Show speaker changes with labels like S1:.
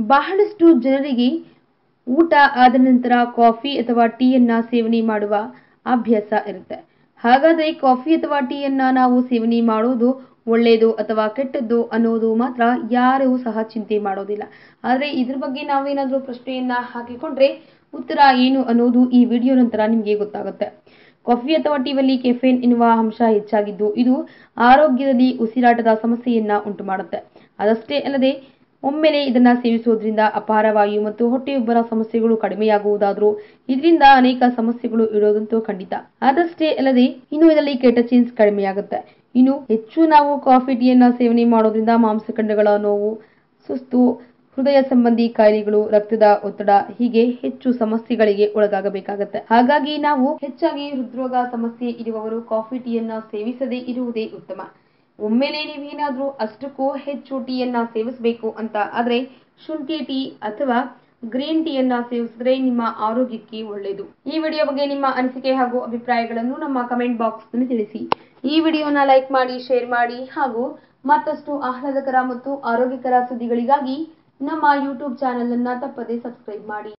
S1: ಬಹಳಷ್ಟು ಜನರಿಗೆ ಊಟ ಆದ ನಂತರ ಕಾಫಿ ಅಥವಾ ಟೀಯನ್ನ ಸೇವನೆ ಮಾಡುವ ಅಭ್ಯಾಸ ಇರುತ್ತೆ ಹಾಗಾದ್ರೆ ಕಾಫಿ ಅಥವಾ ಟೀಯನ್ನ ನಾವು ಸೇವನೆ ಮಾಡೋದು ಒಳ್ಳೆಯದು ಅಥವಾ ಕೆಟ್ಟದ್ದು ಅನ್ನೋದು ಮಾತ್ರ ಯಾರೂ ಸಹ ಚಿಂತೆ ಮಾಡೋದಿಲ್ಲ ಆದರೆ ಇದ್ರ ಬಗ್ಗೆ ನಾವೇನಾದರೂ ಪ್ರಶ್ನೆಯನ್ನ ಹಾಕಿಕೊಂಡ್ರೆ ಉತ್ತರ ಏನು ಅನ್ನೋದು ಈ ವಿಡಿಯೋ ನಂತರ ನಿಮಗೆ ಗೊತ್ತಾಗುತ್ತೆ ಕಾಫಿ ಅಥವಾ ಟೀಯಲ್ಲಿ ಕೆಫೆನ್ ಎನ್ನುವ ಅಂಶ ಹೆಚ್ಚಾಗಿದ್ದು ಇದು ಆರೋಗ್ಯದಲ್ಲಿ ಉಸಿರಾಟದ ಸಮಸ್ಯೆಯನ್ನ ಉಂಟು ಮಾಡುತ್ತೆ ಅದಷ್ಟೇ ಅಲ್ಲದೆ ಒಮ್ಮೆಲೆ ಇದನ್ನ ಸೇವಿಸುವುದರಿಂದ ಅಪಾರವಾಯು ಮತ್ತು ಹೊಟ್ಟೆಯುಬ್ಬರ ಸಮಸ್ಯೆಗಳು ಕಡಿಮೆಯಾಗುವುದಾದರೂ ಇದರಿಂದ ಅನೇಕ ಸಮಸ್ಯೆಗಳು ಇರೋದಂತೂ ಖಂಡಿತ ಅದಷ್ಟೇ ಅಲ್ಲದೆ ಇನ್ನು ಇದರಲ್ಲಿ ಕೆಟಚಿನ್ಸ್ ಕಡಿಮೆಯಾಗುತ್ತೆ ಇನ್ನು ಹೆಚ್ಚು ನಾವು ಕಾಫಿ ಟೀಯನ್ನ ಸೇವನೆ ಮಾಡೋದ್ರಿಂದ ಮಾಂಸಖಂಡಗಳ ನೋವು ಸುಸ್ತು ಹೃದಯ ಸಂಬಂಧಿ ಕಾಯಿಲೆಗಳು ರಕ್ತದ ಒತ್ತಡ ಹೀಗೆ ಹೆಚ್ಚು ಸಮಸ್ಯೆಗಳಿಗೆ ಒಳಗಾಗಬೇಕಾಗತ್ತೆ ಹಾಗಾಗಿ ನಾವು ಹೆಚ್ಚಾಗಿ ಹೃದ್ರೋಗ ಸಮಸ್ಯೆ ಇರುವವರು ಕಾಫಿ ಟೀಯನ್ನ ಸೇವಿಸದೇ ಇರುವುದೇ ಉತ್ತಮ ಒಮ್ಮೆಲೆ ನೀವೇನಾದ್ರೂ ಅಷ್ಟಕ್ಕೂ ಹೆಚ್ಚು ಟೀಯನ್ನ ಸೇವಿಸಬೇಕು ಅಂತ ಆದ್ರೆ ಶುಂಠಿ ಟೀ ಅಥವಾ ಗ್ರೀನ್ ಟೀಯನ್ನ ಸೇವಿಸಿದ್ರೆ ನಿಮ್ಮ ಆರೋಗ್ಯಕ್ಕೆ ಒಳ್ಳೆಯದು ಈ ವಿಡಿಯೋ ಬಗ್ಗೆ ನಿಮ್ಮ ಅನಿಸಿಕೆ ಹಾಗೂ ಅಭಿಪ್ರಾಯಗಳನ್ನು ನಮ್ಮ ಕಮೆಂಟ್ ಬಾಕ್ಸ್ ನಲ್ಲಿ ತಿಳಿಸಿ ಈ ವಿಡಿಯೋನ ಲೈಕ್ ಮಾಡಿ ಶೇರ್ ಮಾಡಿ ಹಾಗೂ ಮತ್ತಷ್ಟು ಆಹ್ಲಾದಕರ ಮತ್ತು ಆರೋಗ್ಯಕರ ಸುದ್ದಿಗಳಿಗಾಗಿ ನಮ್ಮ ಯೂಟ್ಯೂಬ್ ಚಾನೆಲ್ ಅನ್ನ ತಪ್ಪದೇ ಸಬ್ಸ್ಕ್ರೈಬ್ ಮಾಡಿ